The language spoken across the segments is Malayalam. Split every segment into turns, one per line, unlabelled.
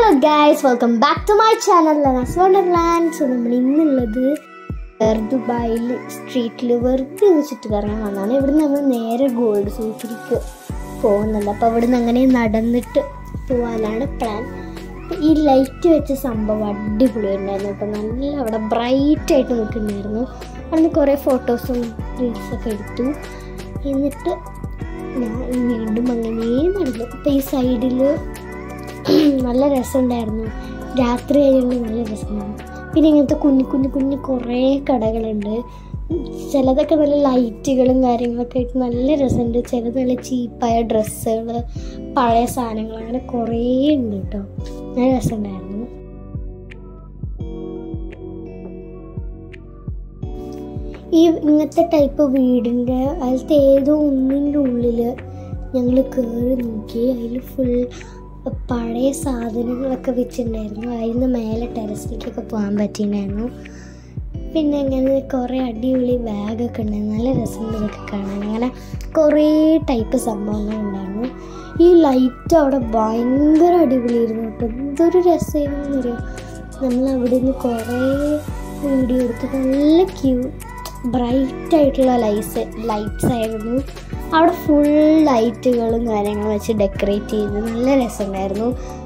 guys welcome back to my channel ലനസ് വണ്ടർലാൻഡ് സോ നമ്മൾ ഇന്നുള്ളത് എയർ ദുബായിൽ സ്ട്രീറ്റിൽ വെറുതെ വെച്ചിട്ട് കറങ്ങാൻ വന്നതാണ് ഇവിടെ നമ്മൾ നേരെ ഗോൾഡ് സൂക്കിലേക്ക് പോകുന്നുണ്ട് അപ്പോൾ അവിടെ നിന്ന് അങ്ങനെ നടന്നിട്ട് പോകാനാണ് പ്ലാൻ ഈ ലൈറ്റ് വെച്ച സംഭവം അടിപൊളിയുണ്ടായിരുന്നു കേട്ടോ നല്ല അവിടെ ബ്രൈറ്റ് ആയിട്ട് നിൽക്കുന്നുണ്ടായിരുന്നു അന്ന് കുറേ ഫോട്ടോസും റീൽസൊക്കെ എടുത്തു എന്നിട്ട് ഞാൻ വീണ്ടും അങ്ങനെ നടന്നു അപ്പോൾ ഈ സൈഡിൽ നല്ല രസമുണ്ടായിരുന്നു രാത്രി ആയതുകൊണ്ട് നല്ല രസമുണ്ടായിരുന്നു പിന്നെ ഇങ്ങനത്തെ കുഞ്ഞു കുഞ്ഞു കുഞ്ഞു കുറേ കടകളുണ്ട് ചിലതൊക്കെ നല്ല ലൈറ്റുകളും കാര്യങ്ങളൊക്കെ ആയിട്ട് നല്ല രസമുണ്ട് ചിലത് നല്ല ചീപ്പായ ഡ്രസ്സുകൾ പഴയ സാധനങ്ങൾ അങ്ങനെ കുറേ ഉണ്ട് കേട്ടോ നല്ല രസമുണ്ടായിരുന്നു ഈ ഇങ്ങനത്തെ ടൈപ്പ് വീടിൻ്റെ അതിലത്തെ ഏതോ ഒന്നിൻ്റെ ഉള്ളിൽ ഞങ്ങൾ കയറി നോക്കി അതിൽ ഫുൾ പഴയ സാധനങ്ങളൊക്കെ വെച്ചിട്ടുണ്ടായിരുന്നു അതിന് മേലെ ടെറസിലേക്കൊക്കെ പോകാൻ പറ്റിയിട്ടുണ്ടായിരുന്നു പിന്നെ അങ്ങനെ കുറേ അടിപൊളി ബാഗൊക്കെ ഉണ്ടായിരുന്നു നല്ല രസമുണ്ട് ഇതൊക്കെ കാണാൻ അങ്ങനെ കുറേ ടൈപ്പ് സംഭവങ്ങളുണ്ടായിരുന്നു ഈ ലൈറ്റ് അവിടെ ഭയങ്കര അടിപൊളിയായിരുന്നു കേട്ടോ എന്തൊരു രസമായിരുന്നു അറിയാം നമ്മൾ അവിടെ നിന്ന് കുറേ വീഡിയോ എടുത്ത് നല്ല ക്യൂ ബ്രൈറ്റ് ആയിട്ടുള്ള ലൈറ്റ്സ് ലൈറ്റ്സ് ആയിരുന്നു അവിടെ ഫുൾ ലൈറ്റുകളും കാര്യങ്ങളും വെച്ച് ഡെക്കറേറ്റ് ചെയ്ത് നല്ല രസമുണ്ടായിരുന്നു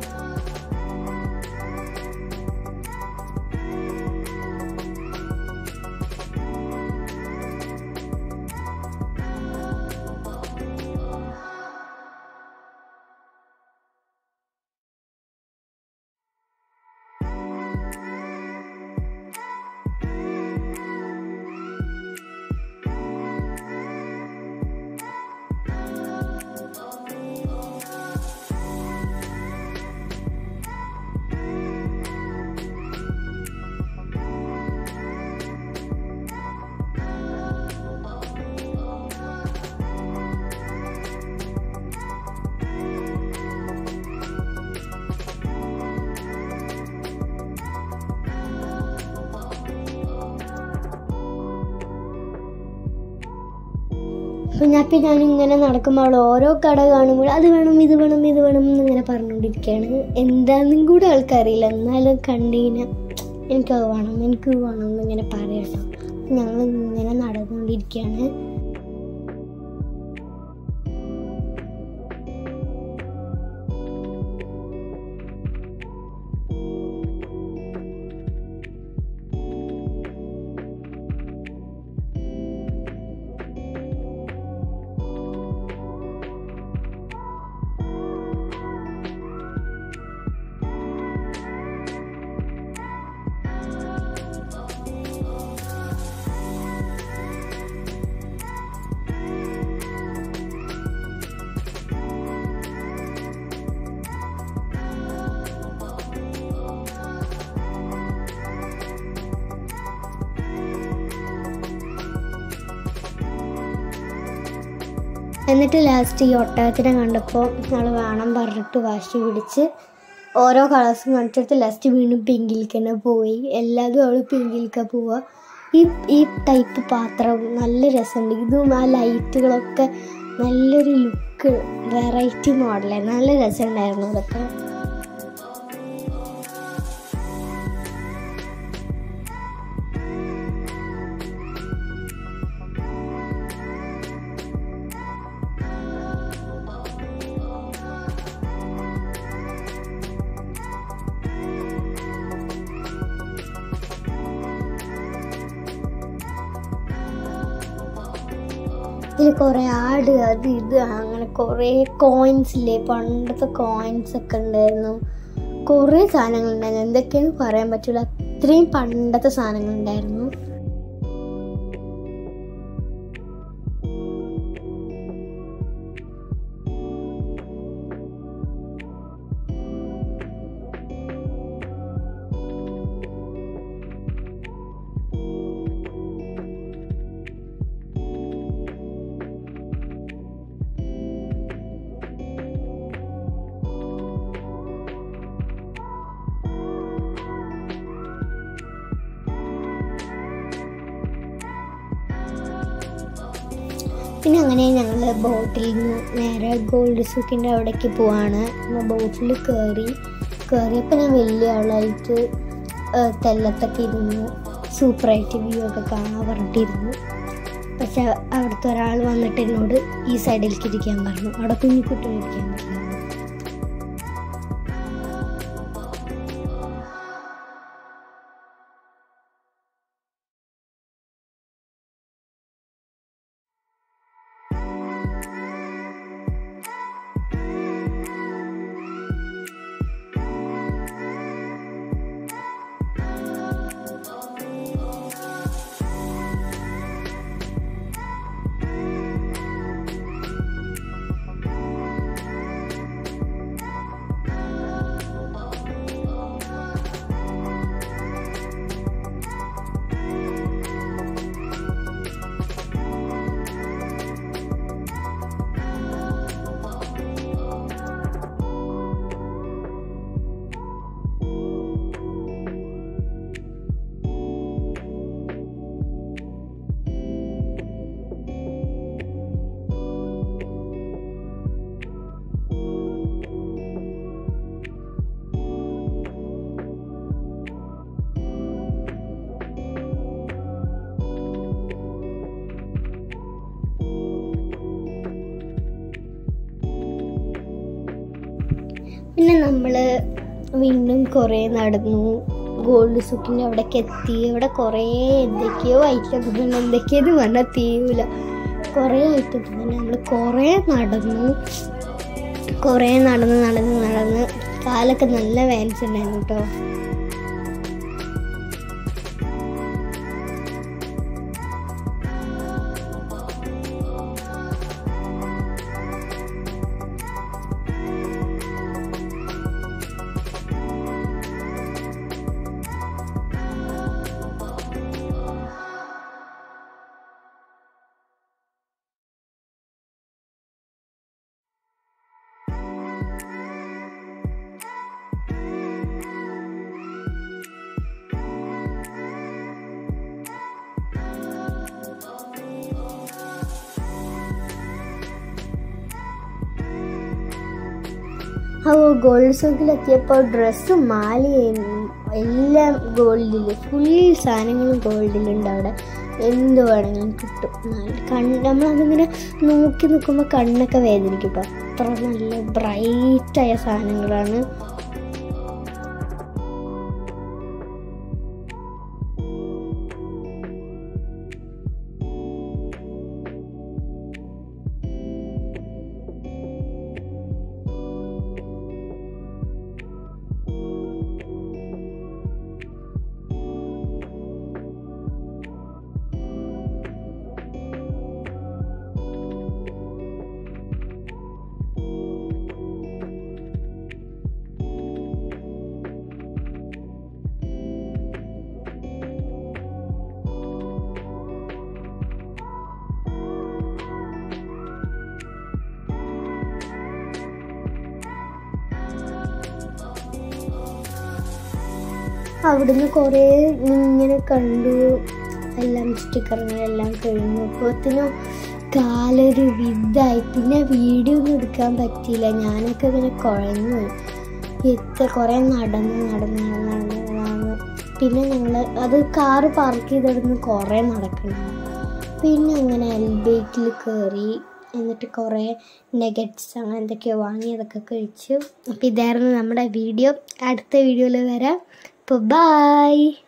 പിന്നെ അപ്പം ഞാൻ ഇങ്ങനെ നടക്കുമ്പോൾ അവൾ ഓരോ കട കാണുമ്പോൾ അത് വേണം ഇത് വേണം ഇത് വേണം എന്നിങ്ങനെ പറഞ്ഞുകൊണ്ടിരിക്കുകയാണ് എന്താണെന്നും കൂടെ ആൾക്കറിയില്ല എന്നാലും കണ്ടീന എനിക്കത് വേണം എനിക്ക് വേണം എന്നിങ്ങനെ പറയട്ടോ ഞങ്ങൾ ഇങ്ങനെ നടന്നുകൊണ്ടിരിക്കുകയാണ് എന്നിട്ട് ലാസ്റ്റ് ഈ ഒട്ടകത്തിനെ കണ്ടപ്പോൾ ഞങ്ങൾ വേണം പറഞ്ഞിട്ട് വാശി പിടിച്ച് ഓരോ കളേഴ്സും കാണിച്ചെടുത്ത് ലാസ്റ്റ് വീണ്ടും പിങ്കിലേക്ക് തന്നെ പോയി എല്ലാതും അവൾ പിങ്കിലേക്ക് പോവുക ഈ ഈ ടൈപ്പ് പാത്രം നല്ല രസമുണ്ട് ഇതും ആ ലൈറ്റുകളൊക്കെ നല്ലൊരു ലുക്ക് വെറൈറ്റി മോഡലായിരുന്നു നല്ല രസമുണ്ടായിരുന്നു അതൊക്കെ ഇതിൽ കുറേ ആട് അത് ഇത് അങ്ങനെ കുറേ കോയിൻസ് ഇല്ലേ പണ്ടത്തെ കോയിൻസ് ഒക്കെ ഉണ്ടായിരുന്നു കുറേ സാധനങ്ങൾ ഉണ്ടായിരുന്നു എന്തൊക്കെയാന്ന് പറയാൻ പറ്റില്ല അത്രയും പണ്ടത്തെ സാധനങ്ങൾ ഉണ്ടായിരുന്നു പിന്നെ അങ്ങനെ ഞങ്ങൾ ബോട്ടിൽ നിന്ന് നേരെ ഗോൾഡ് സൂക്കിൻ്റെ അവിടേക്ക് പോവാണ് ബോട്ടിൽ കയറി കയറിയപ്പോൾ ഞാൻ വലിയ ആളായിട്ട് ഏഹ്, തെല്ലത്തൊക്കെ ഇരുന്നു സൂപ്പറായിട്ട് വ്യൂ ഒക്കെ കാണാൻ പറഞ്ഞിട്ടിരുന്നു പക്ഷെ അവിടുത്തെ ഒരാൾ വന്നിട്ട് എന്നോട് ഈ സൈഡിലേക്ക് ഇരിക്കാൻ പറഞ്ഞു അവിടെ കുഞ്ഞിക്കുട്ടികൾ ഇരിക്കാൻ പറഞ്ഞു പിന്നെ നമ്മൾ വീണ്ടും കുറേ നടന്നു ഗോൾഡ് സൂക്കിൻ്റെ അവിടേക്ക് എത്തി അവിടെ കുറേ എന്തൊക്കെയോ ഐറ്റംസ് ഉണ്ട് എന്തൊക്കെയെന്ന് പറഞ്ഞാൽ തീരൂല കുറേ ഐറ്റംസ് ഉണ്ട് നമ്മൾ കുറേ നടന്നു കുറേ നടന്ന് നടന്ന് നടന്ന് കാലൊക്കെ നല്ല വേദന ഉണ്ടായിരുന്നു കേട്ടോ അപ്പോൾ ഗോൾഡ് സൂക്കിലെത്തിയപ്പോൾ ഡ്രസ്സും മാലയും എല്ലാം ഗോൾഡിൽ ഫുൾ സാധനങ്ങളും ഗോൾഡിലുണ്ട് അവിടെ എന്ത് വേണമെങ്കിലും കിട്ടും നല്ല കണ്ണ് നമ്മളതിങ്ങനെ നോക്കി നിൽക്കുമ്പോൾ കണ്ണൊക്കെ വേദനിക്കും കേട്ടോ അത്ര നല്ല ബ്രൈറ്റായ സാധനങ്ങളാണ് അവിടുന്ന് കുറേ ഇങ്ങനെ കണ്ടു എല്ലാം സ്റ്റിക്കറുകളെല്ലാം കഴിഞ്ഞു അപ്പോഴത്തേനും കാലൊരു വിധായി പിന്നെ വീഡിയോ ഒന്നും എടുക്കാൻ പറ്റിയില്ല ഞാനൊക്കെ ഇങ്ങനെ കുഴഞ്ഞു പോയി എത്ര കുറേ നടന്ന് നടന്ന് നടന്ന് നടന്ന് നടന്ന് പിന്നെ ഞങ്ങൾ അത് കാറ് പാർക്ക് ചെയ്തിടുന്ന് കുറേ നടക്കണം പിന്നെ അങ്ങനെ എൽബേക്കിൽ കയറി എന്നിട്ട് കുറേ നെഗറ്റ്സ് അങ്ങനെ എന്തൊക്കെയോ വാങ്ങി അതൊക്കെ കഴിച്ചു അപ്പോൾ ഇതായിരുന്നു നമ്മുടെ വീഡിയോ അടുത്ത വീഡിയോയിൽ വരാം അപ്പോൾ ബായ്